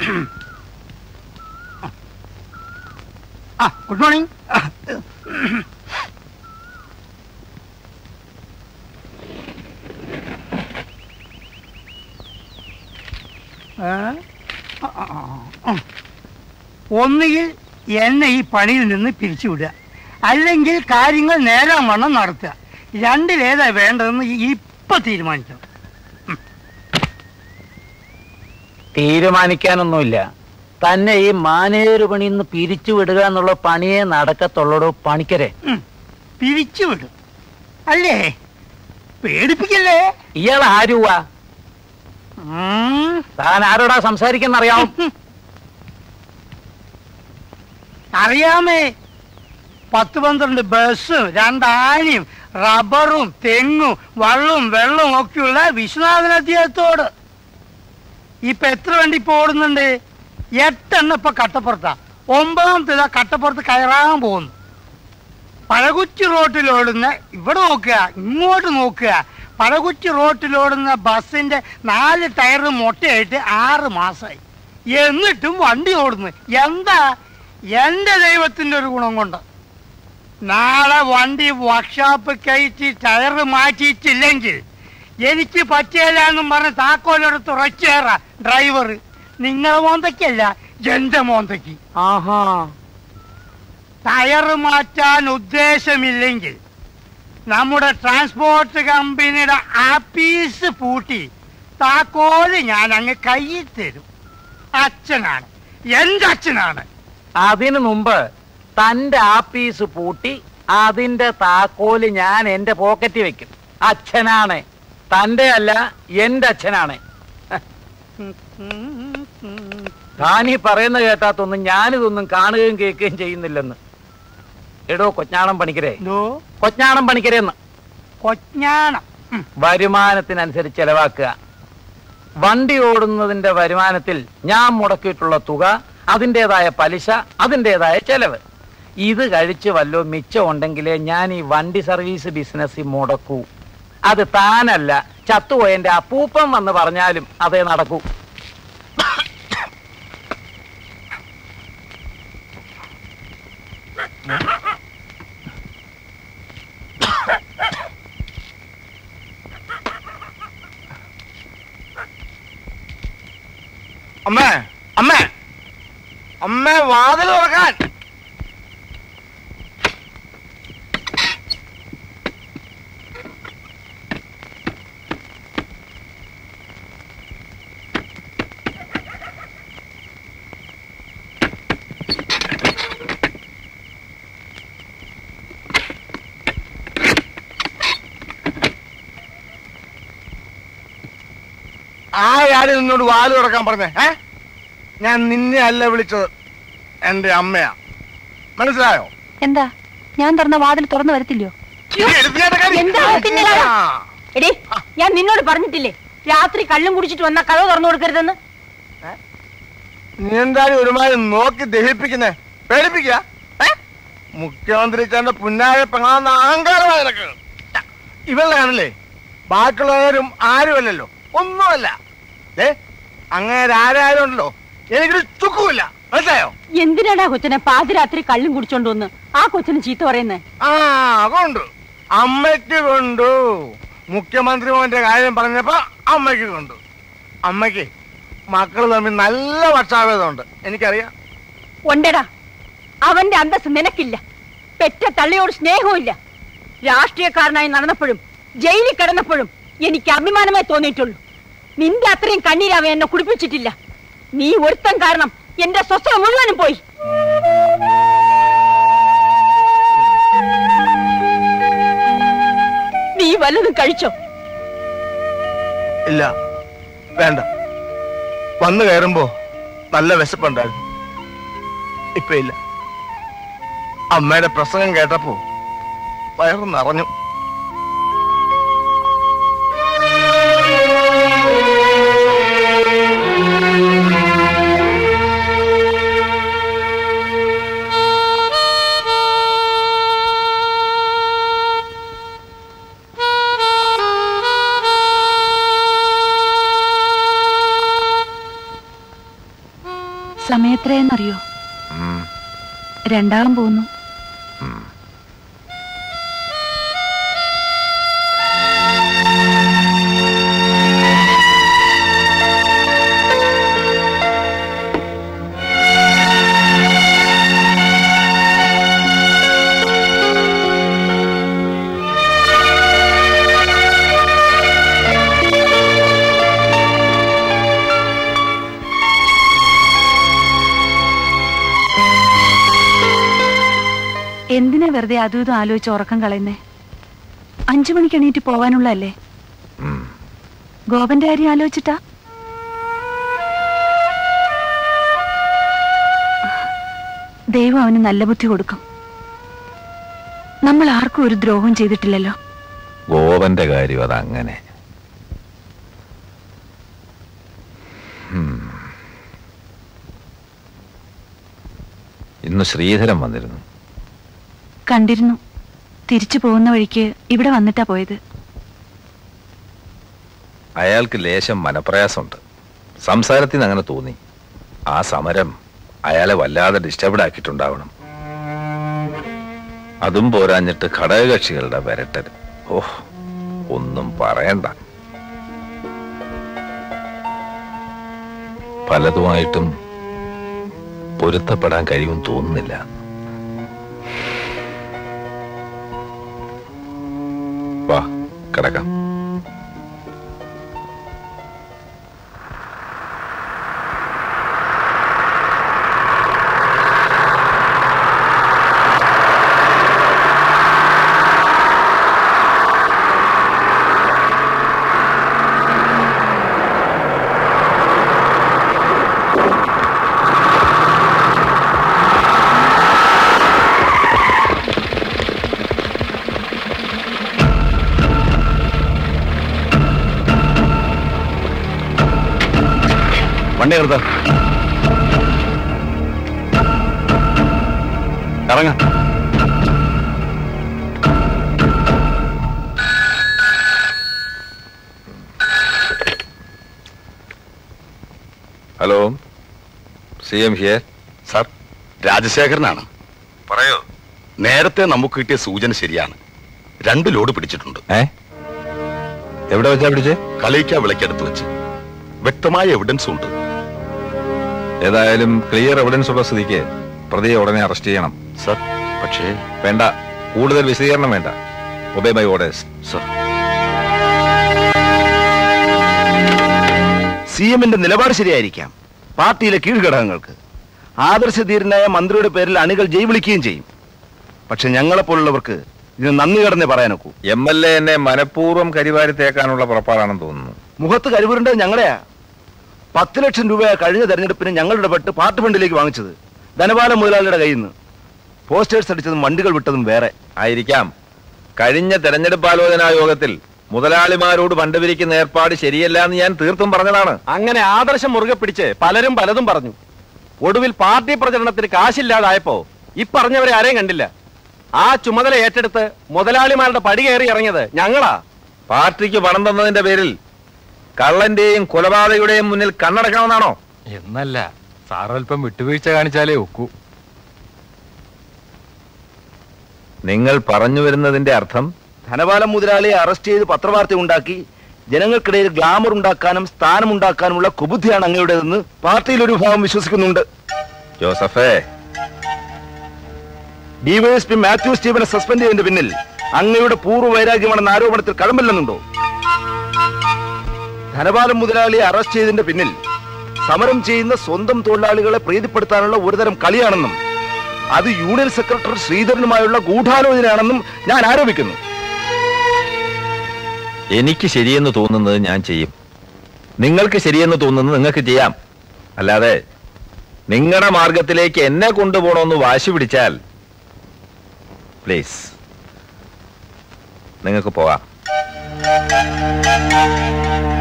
ആ good morning ഒന്നുകിൽ എന്നെ ഈ പണിയിൽ നിന്ന് പിരിച്ചുവിടുക അല്ലെങ്കിൽ കാര്യങ്ങൾ നേരാൻ വണ്ണം നടത്തുക രണ്ടിലേതാ വേണ്ടതെന്ന് ഇപ്പൊ തീരുമാനിക്കണം തീരുമാനിക്കാനൊന്നുമില്ല തന്നെ ഈ മാനേജർ പണിയിൽ നിന്ന് പിരിച്ചു വിടുക എന്നുള്ള പണിയെ നടക്കത്തുള്ളടോ പണിക്കരെ ഉം. പിരിച്ചുവിടും അല്ലേ പേടിപ്പിക്കല്ലേ ഇയാൾ ആരുവാ ഉം. താൻ ആരോടാ സംസാരിക്കുന്നറിയാം അറിയാമേ പത്ത് പന്ത്രണ്ട് ബസ്സും രണ്ടാനയും റബ്ബറും തെങ്ങും വള്ളവും വെള്ളവും ഒക്കെയുള്ള വിശ്വനാഥൻ അദ്ദേഹത്തോട് ഇപ്പൊ എത്ര വണ്ടി ഇപ്പൊ ഓടുന്നുണ്ട് എട്ടെണ്ണം ഇപ്പൊ കട്ടപ്പുറത്താ ഒമ്പതാമത്തെ ഇതാ കട്ടപ്പുറത്ത് കയറാൻ പോകുന്നു പഴകുറ്റി റോട്ടിലോടുന്ന ഇവിടെ നോക്കുക ഇങ്ങോട്ട് നോക്കുക പഴകുറ്റി റോട്ടിലോടുന്ന ബസ്സിന്റെ നാല് ടയർ മൊട്ടയായിട്ട് ആറ് മാസമായി എന്നിട്ടും വണ്ടി ഓടുന്നു എന്താ എന്റെ ദൈവത്തിന്റെ ഒരു ഗുണം കൊണ്ട് നാളെ വണ്ടി വർക്ക്ഷോപ്പ് കയറ്റി ടയർ മാറ്റിയിട്ടില്ലെങ്കിൽ എനിക്ക് പറ്റില്ല എന്നും പറഞ്ഞ് താക്കോലെടുത്ത് ഉറച്ചേറ ഡ്രൈവർ നിങ്ങളെ മോന്തയ്ക്കല്ല എന്റെ മോന്തയ്ക്ക് ആഹാ ടയർ മാറ്റാൻ ഉദ്ദേശമില്ലെങ്കിൽ നമ്മുടെ ട്രാൻസ്പോർട്ട് കമ്പനിയുടെ ആപ്പീസ് പൂട്ടി താക്കോല് ഞാൻ അങ്ങ് കയ്യിൽ തരും അച്ഛനാണ് എന്റെ അച്ഛനാണ് അതിനു മുമ്പ് തന്റെ ആപ്പീസ് പൂട്ടി അതിന്റെ താക്കോല് ഞാൻ എന്റെ പോക്കറ്റിൽ വെക്കും അച്ഛനാണ് തന്റെ അല്ല എന്റെ അച്ഛനാണ് താനീ പറയുന്ന കേട്ടാത്തൊന്നും ഞാനിതൊന്നും കാണുകയും കേൾക്കുകയും ചെയ്യുന്നില്ലെന്ന് എടോ കൊച്ചാണം പണിക്കരെ എന്തോ കൊച്ചാണം പണിക്കരെന്ന് കൊജ്ഞാനം ഉം. വരുമാനത്തിനനുസരിച്ച് ചെലവാക്കുക വണ്ടി ഓടുന്നതിന്റെ വരുമാനത്തിൽ ഞാൻ മുടക്കിയിട്ടുള്ള തുക അതിൻ്റെതായ പലിശ അതിൻ്റെതായ ചെലവ് ഇത് കഴിച്ച് വല്ലോ മിച്ചം ഉണ്ടെങ്കിലേ ഞാൻ ഈ വണ്ടി സർവീസ് ബിസിനസ് മുടക്കൂ അത് താനല്ല ചത്തുപോയന്റെ അപ്പൂപ്പൻ വന്ന് പറഞ്ഞാലും അതേ നടക്കൂ അമ്മേ അമ്മേ അമ്മേ വാതിൽ തുറക്കാൻ ആരാണ് നിന്നോട് വാല് തുറക്കാൻ പറഞ്ഞേ ഏ ഞാൻ നിന്നെ അല്ല വിളിച്ചത് എന്റെ അമ്മയാ മനസ്സിലായോ എന്താ ഞാൻ തുറന്ന വാതിൽ തുറന്നു വരത്തില്ലയോ എടുപ്പിക്കാത്ത എന്താ കാര്യം. പിന്നെ? ആ. എടേ ഞാൻ നിന്നോട് പറഞ്ഞിട്ടില്ലേ രാത്രി കള്ളും കുടിച്ചിട്ട് വന്ന കഥ തുറന്നു കൊടുക്കരുതെന്ന് നീ എന്തായാലും ഒരുമാതിരി നോക്കി ദഹിപ്പിക്കുന്നേ പേടിപ്പിക്കുക ഏ? മുഖ്യമന്ത്രി ചേട്ടന്റെ പുന്നായ പെങ്ങാന്ന അഹങ്കാരമാണ് നിനക്ക് ഇവളാണല്ലേ ബാക്കിയുള്ളവരും ആരുമല്ലല്ലോ ഒന്നുമല്ല ഏ അങ്ങനെ ആരാരും ഉണ്ടല്ലോ എനിക്കൊരു ചുക്കുമില്ല മനസ്സിലായോ എന്തിനാടാ കൊച്ചനെ പാതിരാത്രി കള്ളും കുടിച്ചോണ്ട് വന്ന് ആ കൊച്ചിന് ചീത്ത പറയുന്നേ ആ കൊണ്ടു അമ്മയ്ക്ക് കൊണ്ടു മുഖ്യമന്ത്രി മോന്റെ കാര്യം പറഞ്ഞപ്പോ അമ്മയ്ക്ക് കൊണ്ടു അമ്മയ്ക്ക് മക്കൾ തമ്മിൽ നല്ല പക്ഷാഭേദമുണ്ട് എനിക്കറിയാം ഉണ്ടടാ അവന്റെ അന്തസ് നിനക്കില്ല പെറ്റ തള്ളിയോട് സ്നേഹവും രാഷ്ട്രീയക്കാരനായി നടന്നപ്പോഴും ജയിലിൽ കിടന്നപ്പോഴും എനിക്ക് അഭിമാനമായി തോന്നിയിട്ടുള്ളൂ നിന്റെ അത്രയും കണ്ണീരവ എന്നെ കുടിപ്പിച്ചിട്ടില്ല നീ ഒരുത്തൻ കാരണം എന്റെ സ്വസ്ഥത മുഴുവനും പോയി നീ വല്ലതും കഴിച്ചോ ഇല്ല വേണ്ട വന്നു കയറുമ്പോ നല്ല വിശപ്പുണ്ടായിരുന്നു ഇപ്പൊ ഇല്ല അമ്മയുടെ പ്രസംഗം കേട്ടപ്പോ വയറ് നിറഞ്ഞു സമയത്രയെന്നറിയോ ഉം, രണ്ടാകാൻ പോകുന്നു ഉം. എന്തിനാ വെറുതെ അതും ഇതും ആലോചിച്ച് ഉറക്കം കളയുന്നേ അഞ്ചു മണിക്ക് എണീറ്റ് പോവാനുള്ളതല്ലേ ഉം. ഗോപന്റെ കാര്യം ആലോചിച്ചിട്ടാ ദൈവം അവന് നല്ല ബുദ്ധി കൊടുക്കും നമ്മൾ ആർക്കും ഒരു ദ്രോഹം ചെയ്തിട്ടില്ലല്ലോ ഗോപന്റെ കാര്യം അതങ്ങനെ ഉം. ഇന്ന് ശ്രീധരൻ വന്നിരുന്നു കണ്ടിരുന്നു തിരിച്ചു പോകുന്ന വഴിക്ക് ഇവിടെ വന്നിട്ടാ പോയത് അയാൾക്ക് ലേശം മനപ്രയാസമുണ്ട് സംസാരത്തിൽ നിന്ന് അങ്ങനെ തോന്നി ആ സമരം അയാളെ വല്ലാതെ ഡിസ്റ്റർബ്ഡ് ആക്കിയിട്ടുണ്ടാവണം അതും പോരാഞ്ഞിട്ട് ഘടകകക്ഷികളുടെ വരട്ടൽ ഓഹ് ഒന്നും പറയണ്ട പലതുമായിട്ടും പൊരുത്തപ്പെടാൻ കഴിയും തോന്നുന്നില്ല വാ കിടക്കാം വണ്ടി നിർത്ത ഇറങ്ങ hello C M here sir രാജശേഖരനാണ് പറയൂ നേരത്തെ നമുക്ക് കിട്ടിയ സൂചന ശരിയാണ് രണ്ട് ലോഡ് പിടിച്ചിട്ടുണ്ട് ഏ എവിടെ വെച്ചാ പിടിച്ചേ കളയിക്ക വിളക്കടുത്ത് വെച്ച് വ്യക്തമായ എവിഡൻസ് ഉണ്ട് ഏതായാലും ക്ലിയർ എവിഡൻസ് ഉള്ള സ്ഥിതിക്ക് പ്രതിയെ ഉടനെ അറസ്റ്റ് ചെയ്യണം സർ പക്ഷേ വേണ്ട കൂടുതൽ വിശദീകരണം വേണ്ട obey by orders sir C എമ്മിന്റെ നിലപാട് ശരിയായിരിക്കാം പാർട്ടിയിലെ കീഴ്ഘടകങ്ങൾക്ക് ആദർശധീരനായ മന്ത്രിയുടെ പേരിൽ അണികൾ ജയ് വിളിക്കുകയും ചെയ്യും പക്ഷെ ഞങ്ങളെപ്പോലുള്ളവർക്ക് ഇതിന് നന്ദി കടന്നേ പറയാനൊക്കൂ എം എൽ എ എന്നെ മനഃപൂർവ്വം കരിവാരി തേക്കാനുള്ള പുറപ്പാടാണെന്ന് തോന്നുന്നു മുഖത്ത് കരുവുരുണ്ടത് ഞങ്ങളുടെയാ പത്ത് ലക്ഷം രൂപയാ കഴിഞ്ഞ തെരഞ്ഞെടുപ്പിന് ഞങ്ങളുടെ പെട്ട് പാർട്ടി ഫണ്ടിലേക്ക് വാങ്ങിച്ചത് ധനപാല മുതലാളിയുടെ കയ്യിൽ നിന്ന് പോസ്റ്റേഴ്സ് അടിച്ചതും വണ്ടികൾ വിട്ടതും വേറെ ആയിരിക്കാം കഴിഞ്ഞ തെരഞ്ഞെടുപ്പ് ആലോചനാ യോഗത്തിൽ മുതലാളിമാരോട് ഫണ്ട് പിരിക്കുന്ന ഏർപ്പാട് ശരിയല്ല എന്ന് ഞാൻ തീർത്തും പറഞ്ഞതാണ് അങ്ങനെ ആദർശം മുറുകെ പിടിച്ച് പലരും പലതും പറഞ്ഞു ഒടുവിൽ പാർട്ടി പ്രചരണത്തിന് കാശില്ലാതായപ്പോ ഇപ്പറഞ്ഞവരെ ആരെയും കണ്ടില്ല ആ ചുമതല ഏറ്റെടുത്ത് മുതലാളിമാരുടെ പടി കയറി ഇറങ്ങിയത് ഞങ്ങളാ പാർട്ടിക്ക് പണം തന്നതിന്റെ പേരിൽ കള്ളന്റെയും കൊലപാതകയുടെയും മുന്നിൽ കണ്ണടക്കണമെന്നാണോ എന്നല്ല സാറൽപ്പം വിട്ടുവീഴ്ച കാണിച്ചാലേ ഒക്കൂ നിങ്ങൾ പറഞ്ഞു വരുന്നതിന്റെ അർത്ഥം ധനപാലം മുതലാളിയെ അറസ്റ്റ് ചെയ്ത് പത്രവാർത്ത ഉണ്ടാക്കി ജനങ്ങൾക്കിടയിൽ ഗ്ലാമർ ഉണ്ടാക്കാനും സ്ഥാനമുണ്ടാക്കാനുമുള്ള കുബുദ്ധിയാണ് അങ്ങയുടേതെന്ന് പാർട്ടിയിൽ ഒരു വിഭാഗം വിശ്വസിക്കുന്നുണ്ട് ജോസഫേ ഡിവൈഎസ്പി മാത്യു സ്റ്റീവനെ സസ്പെൻഡ് ചെയ്തതിന്റെ പിന്നിൽ അങ്ങയുടെ പൂർവ്വ വൈരാഗ്യമാണെന്ന ആരോപണത്തിൽ കടമില്ലെന്നുണ്ടോ ധനപാലം മുതലാളിയെ അറസ്റ്റ് ചെയ്തതിന്റെ പിന്നിൽ സമരം ചെയ്യുന്ന സ്വന്തം തൊഴിലാളികളെ പ്രീതിപ്പെടുത്താനുള്ള ഒരുതരം കളിയാണെന്നും അത് യൂണിയൻ സെക്രട്ടറി ശ്രീധരനുമായുള്ള ഗൂഢാലോചനയാണെന്നും ഞാൻ ആരോപിക്കുന്നു എനിക്ക് ശരിയെന്ന് തോന്നുന്നത് ഞാൻ ചെയ്യും നിങ്ങൾക്ക് ശരിയെന്ന് തോന്നുന്നത് നിങ്ങൾക്ക് ചെയ്യാം അല്ലാതെ നിങ്ങളുടെ മാർഗത്തിലേക്ക് എന്നെ കൊണ്ടുപോകണമെന്ന് വാശി പിടിച്ചാൽ പ്ലീസ് നിങ്ങൾക്ക് പോകാം